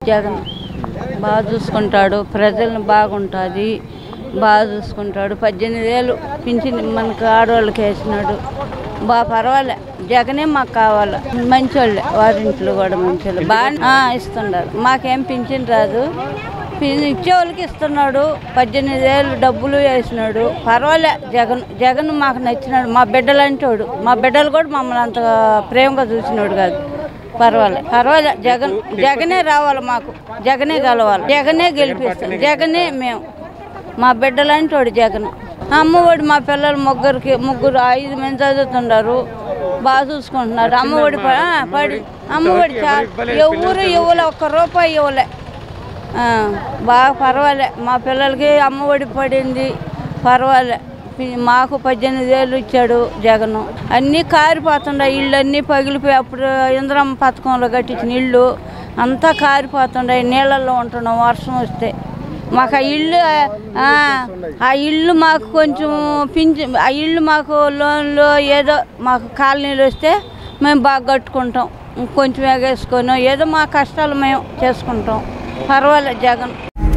జగన్ బాగా చూసుకుంటాడు ప్రజలను బాగుంటుంది బాగా చూసుకుంటాడు పద్దెనిమిది వేలు పింఛన్ మనకు ఆడవాళ్ళకి వేసినాడు బాగా పర్వాలే జగనే మాకు కావాలి మంచోళ్ళే వారింట్లో కూడా మంచోళ్ళు బాగా ఇస్తున్నారు మాకేం పింఛన్ రాదు పి- ఇచ్చేవాళ్ళకి ఇస్తున్నాడు పద్దెనిమిది వేలు డబ్బులు వేసినాడు పర్వాలే జగన్ జగన్ మాకు నచ్చినాడు మా బిడ్డలంటోడు మా బిడ్డలు కూడా మమ్మల్ని అంత ప్రేమగా చూసినాడు కాదు పర్వాలే పర్వాలే జగన్ జగనే రావాలి మాకు జగనే కలవాలి జగనే గెలిపిస్తాం జగనే మేము మా బిడ్డలంటోడు జగన్ అమ్మఒడి మా పిల్లలు ముగ్గురికి ముగ్గురు ఐదు మంది చదువుతున్నారు బాగా చూసుకుంటున్నారు అమ్మఒడి ప- ఆ, పడి అమ్మఒడి చాలా ఎవరు ఇవ్వలే ఒక్క రూపాయి ఇవ్వలే ఆ, బాగా పర్వాలే మా పిల్లలకి అమ్మఒడి పడింది పర్వాలే పి- మాకు పద్దెనిమిది వేలు ఇచ్చాడు జగను అన్నీ కారిపోతుండే ఇళ్ళు అన్నీ పగిలిపోయి అప్పుడు ఇంద్రమ్మ పథకంలో కట్టించిన ఇళ్ళు అంతా కారిపోతుండే నీళ్ళల్లో ఉంటున్నాం వర్షం వస్తే మాకు ఆ ఇల్లు ఆ, ఆ ఇల్లు మాకు కొంచెం పింఛ ఆ ఇల్లు మాకు లోన్లో ఏదో మాకు కాలనీలు వస్తే మేము బాగా కట్టుకుంటాం కొంచెం ఎగేసుకొని ఏదో మా కష్టాలు మేము చేసుకుంటాం పర్వాలేదు జగన్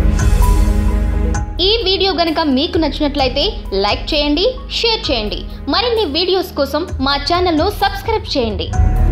ఈ వీడియో గనుక మీకు నచ్చినట్లయితే లైక్ చేయండి షేర్ చేయండి మరిన్ని వీడియోస్ కోసం మా ఛానల్ను సబ్స్క్రైబ్ చేయండి